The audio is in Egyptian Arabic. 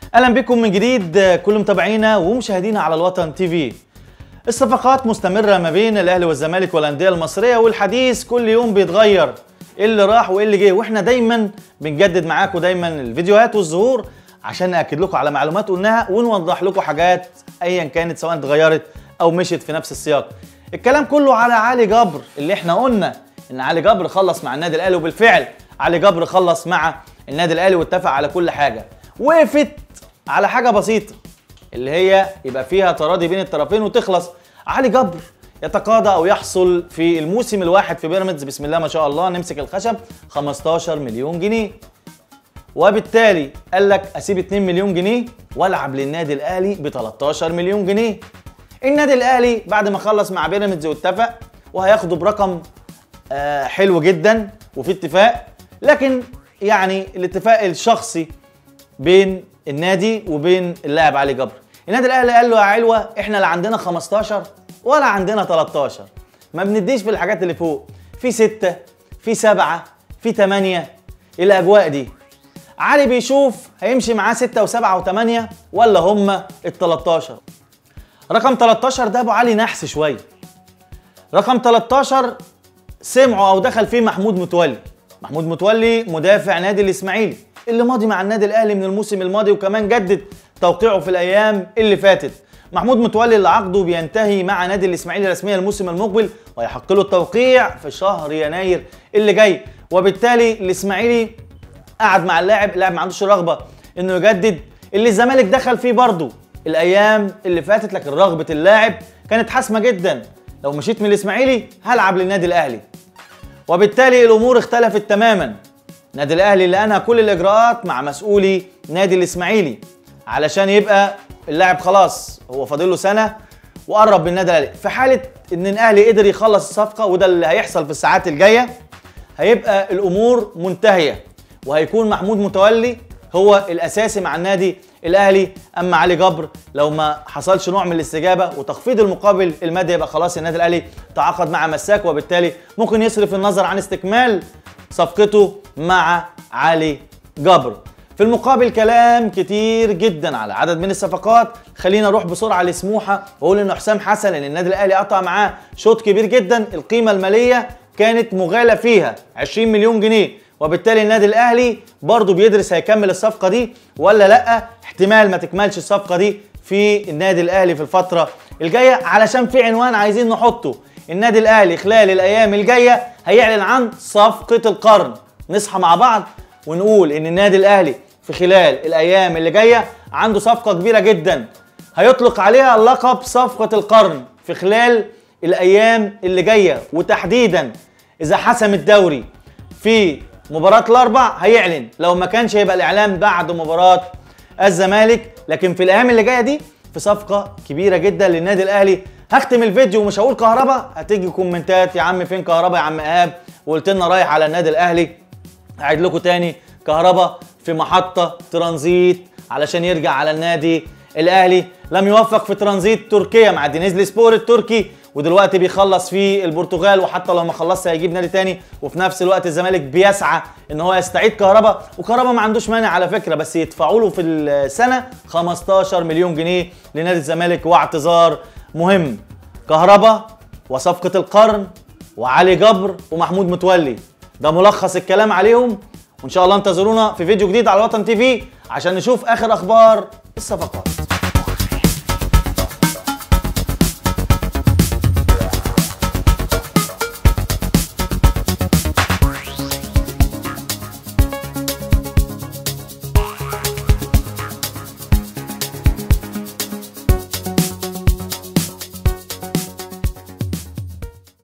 اهلا بكم من جديد كل متابعينا ومشاهدينا على الوطن تي في الصفقات مستمره ما بين الاهلي والزمالك والانديه المصريه والحديث كل يوم بيتغير ايه اللي راح وايه اللي جه واحنا دايما بنجدد معاكم دايما الفيديوهات والظهور عشان ناكد لكم على معلومات قلناها ونوضح لكم حاجات ايا كانت سواء اتغيرت او مشيت في نفس السياق الكلام كله على علي جبر اللي احنا قلنا ان علي جبر خلص مع النادي الاهلي وبالفعل علي جبر خلص مع النادي الاهلي واتفق على كل حاجه وقفت على حاجه بسيطه اللي هي يبقى فيها تراضي بين الطرفين وتخلص علي جبر يتقاضى او يحصل في الموسم الواحد في بيراميدز بسم الله ما شاء الله نمسك الخشب 15 مليون جنيه وبالتالي قال لك اسيب 2 مليون جنيه والعب للنادي الاهلي ب 13 مليون جنيه النادي الاهلي بعد ما خلص مع بيراميدز واتفق وهياخده برقم آه حلو جدا وفي اتفاق لكن يعني الاتفاق الشخصي بين النادي وبين اللاعب علي جبر النادي الاهلي قال له يا علوه احنا لا عندنا 15 ولا عندنا 13 ما بنديش في الحاجات اللي فوق في ستة في سبعة في ثمانية الاجواء دي علي بيشوف هيمشي معاه ستة وسبعة وثمانية ولا هما ال 13 رقم 13 ده ابو علي نحس شويه رقم 13 سمعوا او دخل فيه محمود متولي محمود متولي مدافع نادي الاسماعيلي اللي ماضي مع النادي الاهلي من الموسم الماضي وكمان جدد توقيعه في الايام اللي فاتت محمود متولي اللي عقده بينتهي مع نادي الاسماعيلي رسميا الموسم المقبل ويحق له التوقيع في شهر يناير اللي جاي وبالتالي الاسماعيلي قعد مع اللاعب اللاعب ما عندوش رغبه انه يجدد اللي الزمالك دخل فيه برضه الايام اللي فاتت لكن رغبه اللاعب كانت حاسمه جدا لو مشيت من الاسماعيلي هلعب للنادي الاهلي وبالتالي الامور اختلفت تماما نادي الاهلي اللي انهى كل الاجراءات مع مسؤولي نادي الاسماعيلي علشان يبقى اللاعب خلاص هو فاضل له سنه وقرب من النادي الاهلي في حاله ان الاهلي قدر يخلص الصفقه وده اللي هيحصل في الساعات الجايه هيبقى الامور منتهيه وهيكون محمود متولي هو الاساسي مع النادي الاهلي اما علي جبر لو ما حصلش نوع من الاستجابه وتخفيض المقابل المادي يبقى خلاص النادي الاهلي تعاقد مع مساك وبالتالي ممكن يصرف النظر عن استكمال صفقته مع علي جبر في المقابل كلام كتير جدا على عدد من الصفقات خلينا نروح بسرعه لسموحه واقول ان حسام حسن اللي النادي الاهلي قطع معاه شوط كبير جدا القيمه الماليه كانت مغالى فيها 20 مليون جنيه وبالتالي النادي الاهلي برضه بيدرس هيكمل الصفقه دي ولا لا احتمال ما تكملش الصفقه دي في النادي الاهلي في الفتره الجايه علشان في عنوان عايزين نحطه النادي الاهلي خلال الايام الجايه هيعلن عن صفقه القرن نصحى مع بعض ونقول ان النادي الاهلي في خلال الايام اللي جايه عنده صفقه كبيره جدا هيطلق عليها لقب صفقه القرن في خلال الايام اللي جايه وتحديدا اذا حسم الدوري في مباراة الأربع هيعلن لو ما كانش هيبقى الإعلان بعد مباراة الزمالك لكن في الأيام اللي جاية دي في صفقة كبيرة جدا للنادي الأهلي هختم الفيديو ومش هقول كهربا هتيجي كومنتات يا عم فين كهربا يا عم إيهاب وقلت لنا رايح على النادي الأهلي أعيد لكم تاني كهربا في محطة ترانزيت علشان يرجع على النادي الأهلي لم يوفق في ترانزيت تركيا مع دينيزلي سبور التركي ودلوقتي بيخلص في البرتغال وحتى لو ما خلصش هيجيب نادي تاني وفي نفس الوقت الزمالك بيسعى ان هو يستعيد كهربا وكهربا ما عندوش مانع على فكره بس يدفعوا له في السنه 15 مليون جنيه لنادي الزمالك واعتذار مهم كهربا وصفقه القرن وعلي جبر ومحمود متولي ده ملخص الكلام عليهم وان شاء الله انتظرونا في فيديو جديد على وطن تي في عشان نشوف اخر اخبار الصفقات